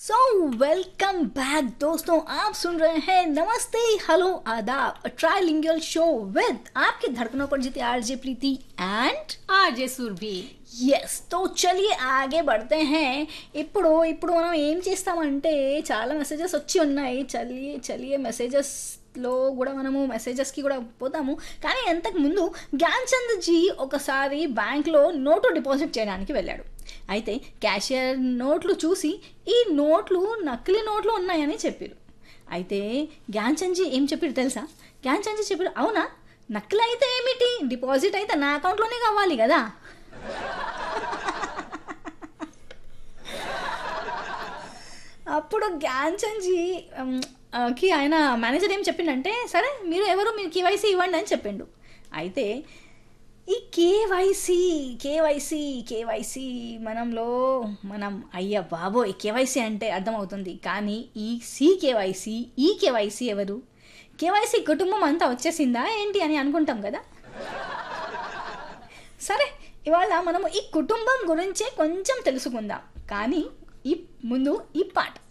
so welcome back दोस्तों आप सुन रहे हैं नमस्ते हेलो आदाब ट्राइलिंगुअल शो विद आपके धड़कनों पर जीते RJ Preeti and RJ Surbhi ఎస్ తో చలియే ఆగే పడితే హే ఇప్పుడు ఇప్పుడు మనం ఏం చేస్తామంటే చాలా మెసేజెస్ వచ్చి ఉన్నాయి చలియే చలియే మెసేజెస్లో కూడా మనము మెసేజెస్కి కూడా పోతాము కానీ అంతకు ముందు జ్ఞాన్చంద్ జీ ఒకసారి బ్యాంక్లో నోటు డిపాజిట్ చేయడానికి వెళ్ళాడు అయితే క్యాషియర్ నోట్లు చూసి ఈ నోట్లు నకిలీ నోట్లు ఉన్నాయని చెప్పారు అయితే జ్ఞాన్చంద్ జీ ఏం చెప్పారు తెలుసా జ్ఞాన్చంద్ జీ చెప్పారు అవునా నకిలీ అయితే ఏమిటి డిపాజిట్ అయితే నా అకౌంట్లోనే కావాలి కదా అప్పుడు జ్ఞాన్చంద్జీ కి ఆయన మేనేజర్ ఏం చెప్పిండంటే సరే మీరు ఎవరు మీరు కేవైసీ ఇవ్వండి అని చెప్పిండు అయితే ఈ కేవైసీ కేవైసీ కేవైసీ మనంలో మనం అయ్య బాబోయ్ కేవైసీ అంటే అర్థమవుతుంది కానీ ఈ సి కేవైసీ ఈ కేవైసీ ఎవరు కేవైసీ కుటుంబం అంతా వచ్చేసిందా ఏంటి అని అనుకుంటాం కదా సరే ఇవాళ మనము ఈ కుటుంబం గురించే కొంచెం తెలుసుకుందాం కానీ ఈ ముందు ఈ పాట